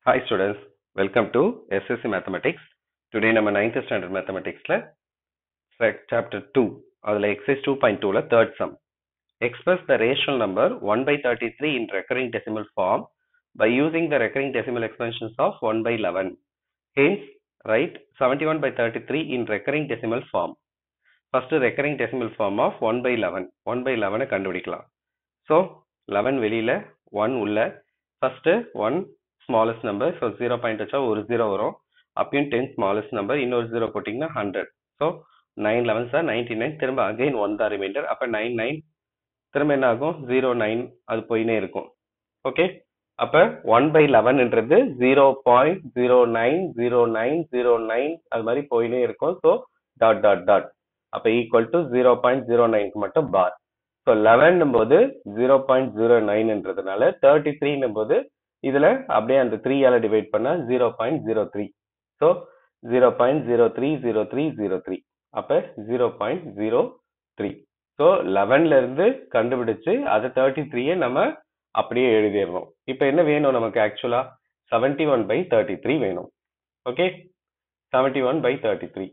Hi students, welcome to SSC Mathematics. Today நம்ம 9th standard mathematicsல sec- chapter 2 அதுல exercise 2.2ல third sum. Express the rational number 1 by 33 in recurring decimal form by using the recurring decimal expansions of 1 by 11. Hence, write 71 by 33 in recurring decimal form. First recurring decimal form of 1 by 11. 1 by 11 கண்டுபிடிக்கலாம். So, 11 வெளியில 1 உள்ள first 1 smallest number so 0 point வச்சா ஒரு 0 வரும் அப்பயும் 10 smallest number இன்னொரு 0 போட்டிங்கன்னா 100 so 9 11 sir 99 திரும்ப again 1 தான் ரிமைண்டர் அப்ப 99 திரும்ப என்ன ஆகும் 0 9 அது போயினே இருக்கும் ஓகே அப்ப 1 by 11ன்றது 0.090909 அது மாதிரி போயினே இருக்கும் so டாட் டாட் டாட் அப்ப ஈக்குவல் டு 0.09 மட்டும் பார் ஸோ லெவன் போது ஜீரோ பாயிண்ட் ஜீரோ நைன்ன்றதுனால தேர்ட்டி த்ரீன்னும் போது இதுல அப்படியே அந்த த்ரீயால டிவைட் பண்ணா zero point zero three so zero point zero three zero three zero three அப்ப zero point zero three so லெவன்ல இருந்து கண்டுபிடிச்சு அதை தேர்ட்டி த்ரீயை நம்ம அப்படியே எழுதிடணும் இப்போ என்ன வேணும் நமக்கு ஆக்சுவலா seventy one by thirty three வேணும் okay seventy one by thirty three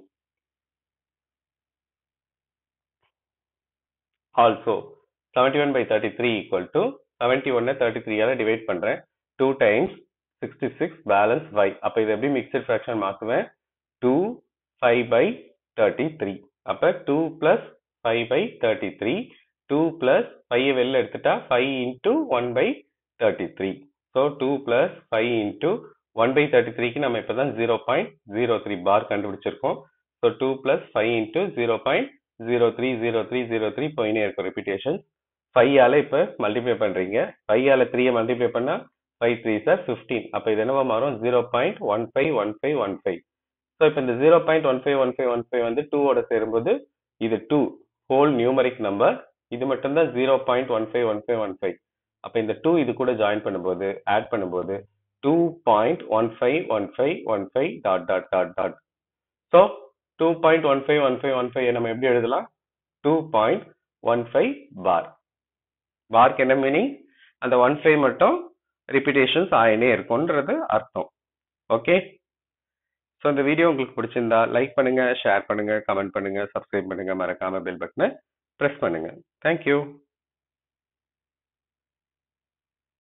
also seventy one by thirty three equal to செவன்டி ஒன்னை தேர்ட்டி த்ரீயால டிவைட் பண்றேன் two times sixty six balance five அப்போ இது எப்படி மிக்சட் ஃப்ராக்ஷன் மாற்றுவேன் two five by thirty three அப்போ two plus five by thirty three two plus five வெளில எடுத்துட்டா five into one by thirty three so two plus five into one by thirty த்ரீக்கு நம்ம இப்போ தான் zero point zero three bar கண்டுபிடிச்சிருக்கோம் so two plus five into zero point zero three zero three zero three போயினே இருக்கும் repetition five ஆல இப்போ multiply பண்றீங்க ஃபைவ் ஆல த்ரீயை மல்டிப்ளை பண்ணா ஃபைவ் த்ரீ சார் ஃபிஃப்டீன் அப்போ இது என்னவா மாறும் zero point one five one five one five so இப்போ இந்த zero point one five one five one five வந்து டூவோட சேரும்போது இது டூ ஹோல் நியூமரிக் நம்பர் இது மட்டும்தான் zero point one five one five one five அப்போ இந்த டூ இது கூட ஜாயின் பண்ணும்போது ஆட் பண்ணும்போது two point one five one five one five dot dot dot dot so two point one five one five one five நம்ம எப்படி எழுதலாம் two point one five bar பார்க்கு என்ன மீனிங் அந்த ஒன் ஃபைவ் மட்டும் ரிப்பீட்டேஷன்ஸ் ஆயினே இருக்கும்ன்றது அர்த்தம் ஓகே ஸோ இந்த வீடியோ உங்களுக்கு பிடிச்சிருந்தா லைக் பண்ணுங்க ஷேர் பண்ணுங்க கமெண்ட் பண்ணுங்க சப்ஸ்கிரைப் பண்ணுங்க மறக்காம பெல் பட்டனை ப்ரெஸ் பண்ணுங்க தேங்க்யூ